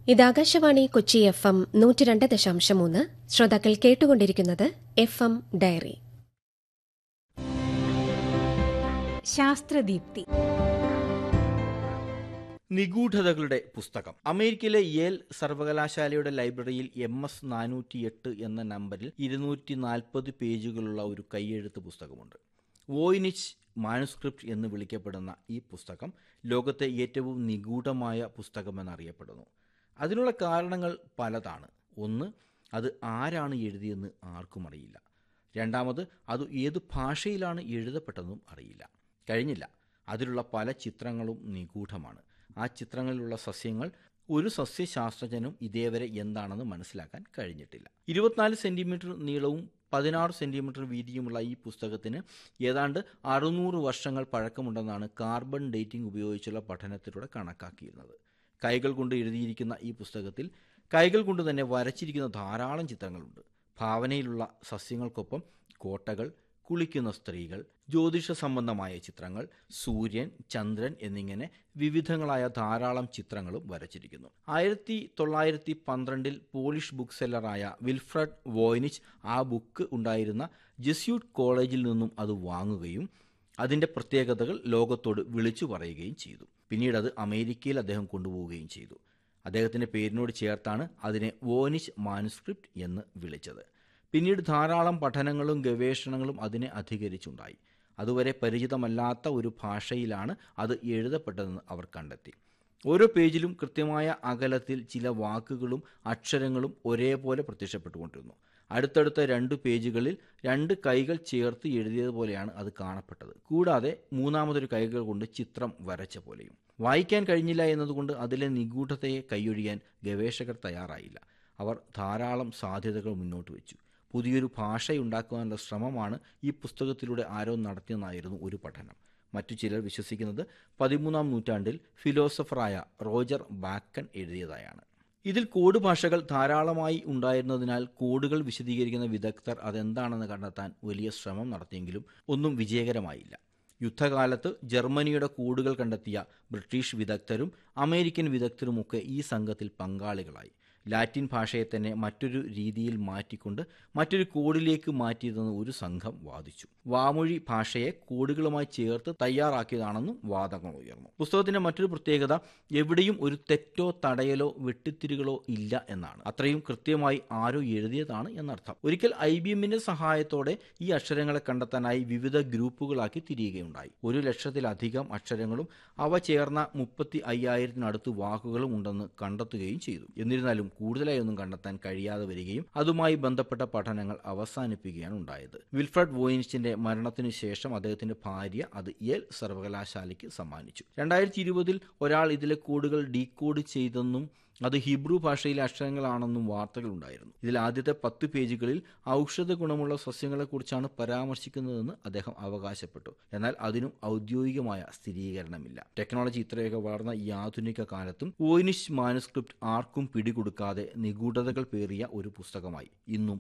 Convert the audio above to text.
ഇത് Akashvani Kochi F M നൂറ്റി രണ്ട് ദശാംശം മൂന്ന് ശ്രോതാക്കൾ കേട്ടുകൊണ്ടിരിക്കുന്നത് എഫ് എം ഡയറി ശാസ്ത്രദീപ്തി നിഗൂഢതകളുടെ പുസ്തകം അമേരിക്കയിലെ യേൽ സർവകലാശാലയുടെ ലൈബ്രറിയിൽ എം എസ് നാനൂറ്റിയെട്ട് എന്ന നമ്പറിൽ ഇരുന്നൂറ്റി നാൽപ്പത് പേജുകളുള്ള ഒരു കൈയെഴുത്ത് പുസ്തകമുണ്ട് വോയിനിച്ച് മാനുസ്ക്രിപ്റ്റ് എന്ന് വിളിക്കപ്പെടുന്ന ഈ പുസ്തകം ലോകത്തെ ഏറ്റവും നിഗൂഢമായ പുസ്തകമെന്നറിയപ്പെടുന്നു അതിനുള്ള കാരണങ്ങൾ പലതാണ് ഒന്ന് അത് ആരാണ് എഴുതിയെന്ന് ആർക്കും അറിയില്ല രണ്ടാമത് അത് ഏത് ഭാഷയിലാണ് എഴുതപ്പെട്ടതെന്നും അറിയില്ല കഴിഞ്ഞില്ല അതിലുള്ള പല ചിത്രങ്ങളും നിഗൂഢമാണ് ആ ചിത്രങ്ങളിലുള്ള സസ്യങ്ങൾ ഒരു സസ്യശാസ്ത്രജ്ഞനും ഇതേവരെ എന്താണെന്ന് മനസ്സിലാക്കാൻ കഴിഞ്ഞിട്ടില്ല ഇരുപത്തിനാല് സെൻറ്റിമീറ്റർ നീളവും പതിനാറ് സെൻറ്റിമീറ്റർ വീതിയുമുള്ള ഈ പുസ്തകത്തിന് ഏതാണ്ട് അറുന്നൂറ് വർഷങ്ങൾ പഴക്കമുണ്ടെന്നാണ് കാർബൺ ഡേറ്റിംഗ് ഉപയോഗിച്ചുള്ള പഠനത്തിലൂടെ കണക്കാക്കിയിരുന്നത് കൈകൾ കൊണ്ട് എഴുതിയിരിക്കുന്ന ഈ പുസ്തകത്തിൽ കൈകൾ കൊണ്ട് തന്നെ വരച്ചിരിക്കുന്ന ധാരാളം ചിത്രങ്ങളുണ്ട് ഭാവനയിലുള്ള സസ്യങ്ങൾക്കൊപ്പം കോട്ടകൾ കുളിക്കുന്ന സ്ത്രീകൾ ജ്യോതിഷ സംബന്ധമായ ചിത്രങ്ങൾ സൂര്യൻ ചന്ദ്രൻ എന്നിങ്ങനെ വിവിധങ്ങളായ ധാരാളം ചിത്രങ്ങളും വരച്ചിരിക്കുന്നു ആയിരത്തി തൊള്ളായിരത്തി പന്ത്രണ്ടിൽ പോളിഷ് ബുക്ക് സെല്ലറായ വിൽഫ്രഡ് വോയ്നിച്ച് ആ ബുക്ക് ഉണ്ടായിരുന്ന ജെസ്യൂട്ട് കോളേജിൽ നിന്നും അത് വാങ്ങുകയും അതിൻ്റെ പ്രത്യേകതകൾ ലോകത്തോട് വിളിച്ചു പറയുകയും ചെയ്തു പിന്നീട് അത് അമേരിക്കയിൽ അദ്ദേഹം കൊണ്ടുപോവുകയും ചെയ്തു അദ്ദേഹത്തിൻ്റെ പേരിനോട് ചേർത്താണ് അതിനെ വോനിഷ് മാനുസ്ക്രിപ്റ്റ് എന്ന് വിളിച്ചത് പിന്നീട് ധാരാളം പഠനങ്ങളും ഗവേഷണങ്ങളും അതിനെ അധികരിച്ചുണ്ടായി അതുവരെ പരിചിതമല്ലാത്ത ഒരു ഭാഷയിലാണ് അത് എഴുതപ്പെട്ടതെന്ന് അവർ കണ്ടെത്തി ഓരോ പേജിലും കൃത്യമായ അകലത്തിൽ ചില വാക്കുകളും അക്ഷരങ്ങളും ഒരേപോലെ പ്രത്യക്ഷപ്പെട്ടുകൊണ്ടിരുന്നു അടുത്തടുത്ത രണ്ട് പേജുകളിൽ രണ്ട് കൈകൾ ചേർത്ത് എഴുതിയതുപോലെയാണ് അത് കാണപ്പെട്ടത് കൂടാതെ മൂന്നാമതൊരു കൈകൾ കൊണ്ട് ചിത്രം വരച്ച പോലെയും വായിക്കാൻ കഴിഞ്ഞില്ല എന്നതുകൊണ്ട് അതിലെ നിഗൂഢതയെ കൈയൊഴിയാൻ ഗവേഷകർ തയ്യാറായില്ല അവർ ധാരാളം സാധ്യതകൾ മുന്നോട്ട് വെച്ചു പുതിയൊരു ഭാഷയുണ്ടാക്കുവാനുള്ള ശ്രമമാണ് ഈ പുസ്തകത്തിലൂടെ ആരോ നടത്തിയെന്നായിരുന്നു ഒരു പഠനം മറ്റു ചിലർ വിശ്വസിക്കുന്നത് പതിമൂന്നാം നൂറ്റാണ്ടിൽ ഫിലോസഫറായ റോജർ ബാക്കൺ എഴുതിയതായാണ് ഇതിൽ കോഡ് ഭാഷകൾ ധാരാളമായി ഉണ്ടായിരുന്നതിനാൽ കോഡുകൾ വിശദീകരിക്കുന്ന വിദഗ്ധർ അതെന്താണെന്ന് കണ്ടെത്താൻ വലിയ ശ്രമം നടത്തിയെങ്കിലും ഒന്നും വിജയകരമായില്ല യുദ്ധകാലത്ത് ജർമ്മനിയുടെ കൂടുകൾ കണ്ടെത്തിയ ബ്രിട്ടീഷ് വിദഗ്ധരും അമേരിക്കൻ വിദഗ്ധരുമൊക്കെ ഈ സംഘത്തിൽ പങ്കാളികളായി ലാറ്റിൻ ഭാഷയെ തന്നെ മറ്റൊരു രീതിയിൽ മാറ്റിക്കൊണ്ട് മറ്റൊരു കോഡിലേക്ക് മാറ്റിയതെന്ന് ഒരു സംഘം വാദിച്ചു വാമൊഴി ഭാഷയെ കോഡുകളുമായി ചേർത്ത് തയ്യാറാക്കിയതാണെന്നും വാദങ്ങൾ ഉയർന്നു പുസ്തകത്തിന്റെ മറ്റൊരു പ്രത്യേകത എവിടെയും ഒരു തെറ്റോ തടയലോ വെട്ടിത്തിരികളോ ഇല്ല എന്നാണ് അത്രയും കൃത്യമായി ആരോ എഴുതിയതാണ് എന്നർത്ഥം ഒരിക്കൽ ഐ ബി എമ്മിന്റെ സഹായത്തോടെ ഈ അക്ഷരങ്ങളെ കണ്ടെത്താനായി വിവിധ ഗ്രൂപ്പുകളാക്കി തിരിയുകയുണ്ടായി ഒരു ലക്ഷത്തിലധികം അക്ഷരങ്ങളും അവ ചേർന്ന മുപ്പത്തി അയ്യായിരത്തിനടുത്ത് വാക്കുകളും ഉണ്ടെന്ന് കണ്ടെത്തുകയും ചെയ്തു എന്നിരുന്നാലും കൂടുതലായി ഒന്നും കണ്ടെത്താൻ കഴിയാതെ വരികയും അതുമായി ബന്ധപ്പെട്ട പഠനങ്ങൾ അവസാനിപ്പിക്കുകയാണ് ഉണ്ടായത് വിൽഫ്രഡ് വോയിനിച്ചിന്റെ മരണത്തിനു ശേഷം അദ്ദേഹത്തിന്റെ ഭാര്യ അത് യേൽ സർവകലാശാലയ്ക്ക് സമ്മാനിച്ചു രണ്ടായിരത്തി ഇരുപതിൽ ഒരാൾ ഇതിലെ കോഡുകൾ ഡീകോഡ് ചെയ്തെന്നും അത് ഹിബ്രു ഭാഷയിലെ അക്ഷരങ്ങളാണെന്നും വാർത്തകളുണ്ടായിരുന്നു ഇതിൽ ആദ്യത്തെ പത്ത് പേജുകളിൽ ഔഷധ ഗുണമുള്ള സസ്യങ്ങളെക്കുറിച്ചാണ് പരാമർശിക്കുന്നതെന്ന് അദ്ദേഹം അവകാശപ്പെട്ടു എന്നാൽ അതിനും ഔദ്യോഗികമായ സ്ഥിരീകരണമില്ല ടെക്നോളജി ഇത്രയൊക്കെ വളർന്ന ഈ ആധുനിക കാലത്തും വോയിനിഷ് മാനുസ്ക്രിപ്റ്റ് ആർക്കും പിടികൊടുക്കാതെ നിഗൂഢതകൾ പേറിയ ഒരു പുസ്തകമായി ഇന്നും